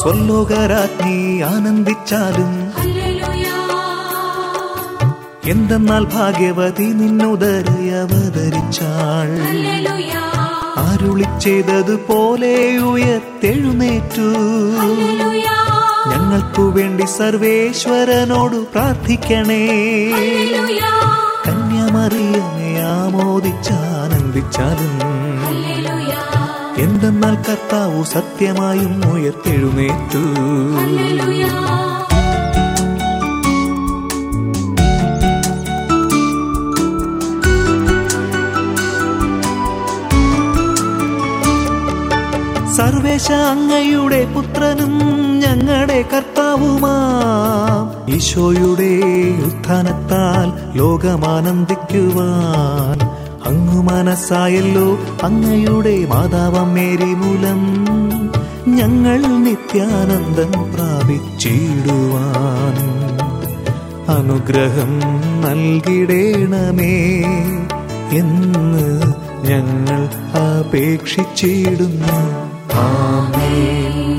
സ്വല്ലോകരാജ്ഞി ആനന്ദിച്ചാലും hallelujah എന്തെന്നാൽ ഭാഗ്യവതി നിന്നുദരെ അവതരിച്ചാൾ hallelujah അരുളി ചെയ്തതുപോലെ ഉയർത്തെഴുന്നേറ്റു ഹല്ലേലൂയ ഞങ്ങൾക്കു വേണ്ടി സർവേശ്വരനോട് പ്രാർത്ഥിക്കണേ ഹല്ലേലൂയ കന്യാമറിയമേ ആമോദിച്ചാനന്ദിച്ചാലും ഹല്ലേലൂയ എന്തെന്നാൽ കർത്താവു സത്യമായും ഉയർത്തെഴുന്നേറ്റു ഹല്ലേലൂയ സർവേശ അങ്ങയുടെ പുത്രനും ഞങ്ങളുടെ കർത്താവുമാം ഈശോയുടെ ഉത്ഥാനത്താൽ ലോകമാനന്ദിക്കുവാൻ അങ്ങു മനസ്സായല്ലോ അങ്ങയുടെ മാതാവം മേരി മൂലം ഞങ്ങൾ നിത്യാനന്ദം പ്രാപിച്ചിടുവാൻ അനുഗ്രഹം നൽകിടേണമേ എന്ന് ഞങ്ങൾ അപേക്ഷിച്ചിടുന്നു ആമേൻ